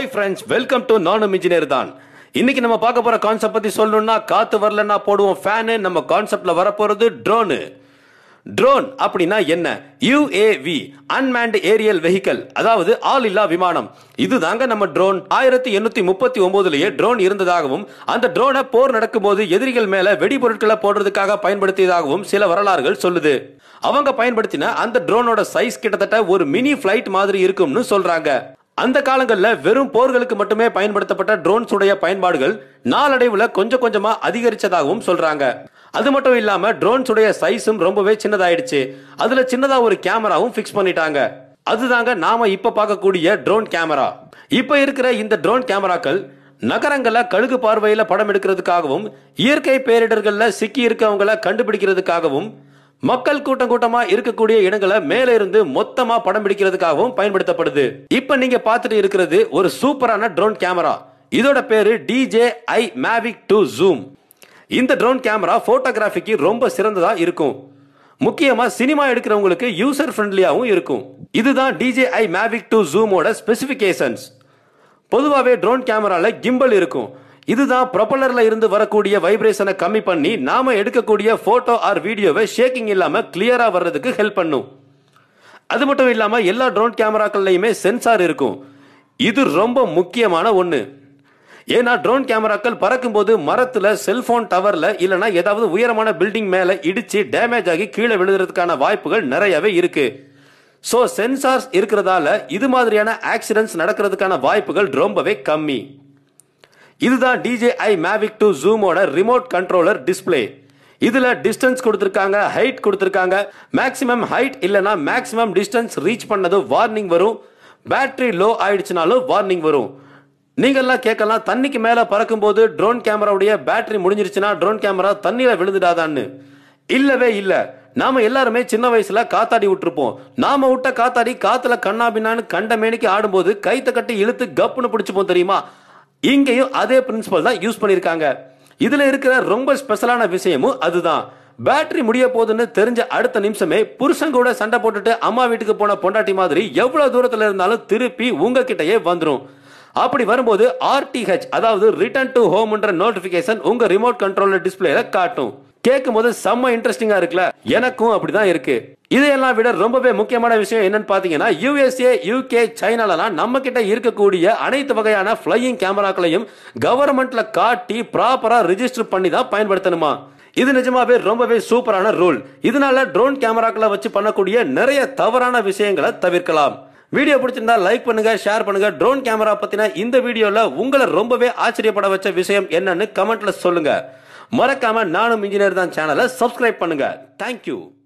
friends welcome to நானும் engineer தான் இன்னைக்கு நம்ம பார்க்க போற கான்செப்ட் பத்தி சொல்லணும்னா காத்து வரலன்னா போடுவோம் ஃபேனு நம்ம கான்செப்ட்ல வரப்போறது ட்ரோனு ட்ரோன் அப்படின்னா என்ன யுஏவி அன்மேண்ட் ஏரியல் வெஹிக்கல் அதாவது ஆள் இல்லா விமானம் இதுதாங்க நம்ம ட்ரோன் ஆயிரத்தி எண்ணூத்தி முப்பத்தி ஒன்பதுலயே ட்ரோன் இருந்ததாகவும் அந்த ட்ரோனை போர் நடக்கும்போது எதிரிகள் மேல வெடிபொருட்களை போடுறதுக்காக பயன்படுத்தியதாகவும் சில வரலாறுகள் சொல்லுது அவங்க பயன்படுத்தின அந்த ட்ரோனோட சைஸ் கிட்டத்தட்ட ஒரு மினி ஃபிளைட் மாதிரி இருக்கும்னு சொல்றாங்க அந்த காலங்களில் வெறும் போர்களுக்கு மட்டுமே பயன்படுத்தப்பட்ட ட்ரோன்ஸ் உடைய பயன்பாடுகள் நாளடைவுல கொஞ்சம் கொஞ்சமா அதிகரிச்சதாகவும் சொல்றாங்க அது மட்டும் இல்லாம ட்ரோன்ஸ் உடைய சைஸும் ரொம்பவே சின்னதாயிடுச்சு அதுல சின்னதா ஒரு கேமராவும் ஃபிக்ஸ் பண்ணிட்டாங்க அதுதாங்க நாம இப்ப பார்க்கக்கூடிய ட்ரோன் கேமரா இப்ப இருக்கிற இந்த ட்ரோன் கேமராக்கள் நகரங்களை கழுகு பார்வையில படம் எடுக்கிறதுக்காகவும் இயற்கை பேரிடர்கள்ல சிக்கி இருக்கவங்கள கண்டுபிடிக்கிறதுக்காகவும் மக்கள் கூட்டம் கூட்டமா இருக்கக்கூடிய இடங்களை மேல இருந்து மொத்தமா படம் பிடிக்கிறதுக்காகவும் பயன்படுத்தப்படுது இப்ப நீங்க பார்த்துட்டு இருக்கிறது ஒரு சூப்பரான ட்ரோன் கேமரா இதோட பேரு DJ I Mavic two zoom இந்த ட்ரோன் கேமரா போட்டோகிராஃபிக்கு ரொம்ப சிறந்ததா இருக்கும் முக்கியமா சினிமா எடுக்கிறவங்களுக்கு யூசர் ஃப்ரெண்ட்லியாவும் இருக்கும் இதுதான் டிஜே ஐ மேவிக் டூ ஜூமோட ஸ்பெசிபிகேஷன்ஸ் பொதுவாகவே ட்ரோன் கேமரால கிம்பல் இருக்கும் இதுதான் ப்ரொபலர்ல இருந்து வரக்கூடிய வைப்ரேஷனை கம்மி பண்ணி நாம எடுக்கக்கூடிய போட்டோ ஆர் வீடியோவை ஷேக்கிங் இல்லாம கிளியரா வர்றதுக்கு ஹெல்ப் பண்ணும் அது மட்டும் இல்லாம எல்லா ட்ரோன் கேமராக்கள்லயுமே சென்சார் இருக்கும் இது ரொம்ப முக்கியமான ஒண்ணு ஏன்னா ட்ரோன் கேமராக்கள் பறக்கும்போது மரத்துல செல்போன் டவர்ல இல்லனா ஏதாவது உயரமான பில்டிங் மேல இடிச்சு டேமேஜ் ஆகி கீழே விழுகிறதுக்கான வாய்ப்புகள் நிறையவே இருக்கு ஸோ சென்சார்ஸ் இருக்கிறதால இது மாதிரியான ஆக்சிடென்ட்ஸ் நடக்கிறதுக்கான வாய்ப்புகள் ரொம்பவே கம்மி இதுதான் DJI Mavic 2 ஜூமோட ரிமோட் கண்ட்ரோலர் டிஸ்ப்ளே இதுல டிஸ்டன்ஸ் கொடுத்திருக்காங்க ஹைட் கொடுத்திருக்காங்க மேக்ஸிமம் ஹைட் இல்லனா மேக்ஸிமம் டிஸ்டன்ஸ் ரீச் பண்ணது வார்னிங் வரும் பேட்டரி லோ ஆயிடுச்சுனாலும் வார்னிங் வரும் நீங்கெல்லாம் கேட்கலாம் தண்ணிக்கு மேல பறக்கும்போது ட்ரோன் கேமராவுடைய பேட்டரி முடிஞ்சிருச்சுன்னா ட்ரோன் கேமரா தண்ணியில விழுந்துடாதான்னு இல்லவே இல்ல நாம எல்லாருமே சின்ன வயசுல காத்தாடி விட்டுருப்போம் நாம விட்ட காத்தாடி காத்துல கண்ணா பின்னான்னு கண்ட மேனிக்கு ஆடும்போது கைத்த கட்டி இழுத்து கப்புன்னு பிடிச்சுப்போம் தெரியுமா இங்கேயும் அதே பிரின்சிபல் தான் யூஸ் பண்ணிருக்காங்க இதுல இருக்கிற ரொம்ப ஸ்பெஷலான விஷயமும் அதுதான் பேட்டரி முடிய போகுதுன்னு தெரிஞ்ச அடுத்த நிமிஷமே புருஷன் கூட சண்டை போட்டுட்டு அம்மா வீட்டுக்கு போன பொண்டாட்டி மாதிரி எவ்வளவு தூரத்துல இருந்தாலும் திருப்பி உங்ககிட்டயே வந்துரும் அப்படி வரும்போது ஆர்டிஹெச் அதாவது ரிட்டர்ன் டு ஹோம்ன்ற நோட்டிபிகேஷன் உங்க ரிமோட் கண்ட்ரோலர் டிஸ்பிளேல காட்டும் கேட்கும் போது செம்ம இன்ட்ரெஸ்டிங்கா இருக்குல்ல எனக்கும் அப்படிதான் இருக்கு இதையெல்லாம் விட ரொம்பவே முக்கியமான விஷயம் என்னன்னு பாத்தீங்கன்னா யூஎஸ்ஏ யூகே சைனாலலாம் நம்ம கிட்ட இருக்கக்கூடிய அனைத்து வகையான ஃபிளையிங் கேமராக்களையும் கவர்மெண்ட்ல காட்டி ப்ராப்பரா ரிஜிஸ்டர் பண்ணி தான் பயன்படுத்தணுமா இது நிஜமாவே ரொம்பவே சூப்பரான ரூல் இதனால ட்ரோன் கேமராக்களை வச்சு பண்ணக்கூடிய நிறைய தவறான விஷயங்களை தவிர்க்கலாம் வீடியோ பிடிச்சிருந்தா லைக் பண்ணுங்க ஷேர் பண்ணுங்க ட்ரோன் கேமரா பத்தின இந்த வீடியோல உங்களை ரொம்பவே ஆச்சரியப்பட வச்ச விஷயம் என்னன்னு கமெண்ட்ல சொல்லுங்க மறக்காம நானும் இன்ஜினியர் தான் சேனலை சப்ஸ்கிரைப் பண்ணுங்க தேங்க்யூ